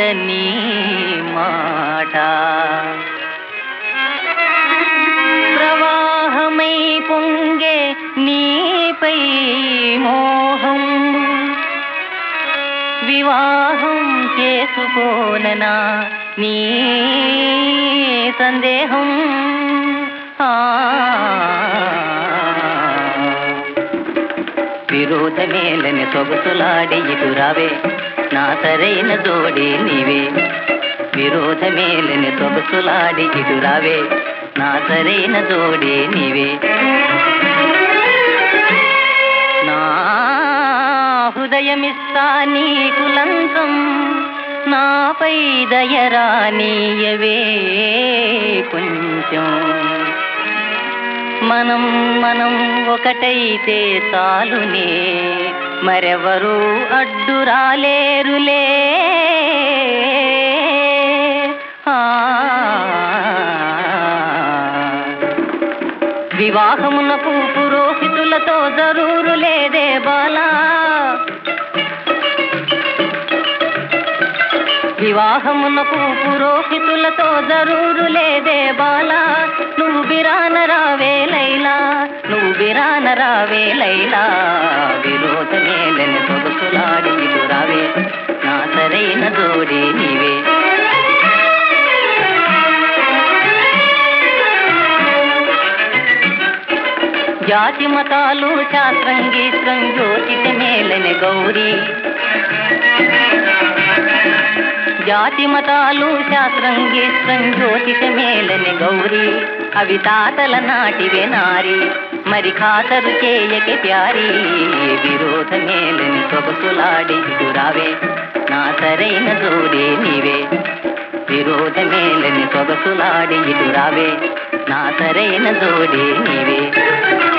నీ మాట ప్రవాహమై పొంగే నీపై మోహం వివాహం చేసుకోననా నీ సందేహం ఆ విరోధమేలని సొగసులాడి ఇటురావే నా సరైన జోడి నీవే విరోధమేలని సొగసులాడి ఇటురావే నా సరైన జోడి నీవే నా హృదయమిస్తా నీకు లంచం నాపై దయరానీయవే కొంచెం మనం మనం ఒకటైతే చాలునే మరెవరు అడ్డు రాలేరులే ఆ. వివాహమునకు పురోహితులతో జరూరు లేదే బాలా వివాహమునకు పురోహితులతో జరూరు లేదే బాలా నువ్వు బిరాన రావే లైలా నువ్వు బిరాన రావే లైలా విరోధమేలని సొగసులాడి ఇటు రావే నా సరైన జోడి నీవే జాతి మతాలు శాస్త్రం గీత్రం జ్యోతిష మేలని గౌరీ జాతి మతాలు శాస్త్రం గీత్రం జ్యోతిష మేలని గౌరీ అవి తాతల నాటివే నారి మరి ఖాతరు చేయక ప్యారి విరోధ మేలని సొగసులాడి ఇటురావే నా సరైన జోడే నీవే విరోధ మేలని సొగసులాడి ఇటురావే నా సరైన జోడే నీవే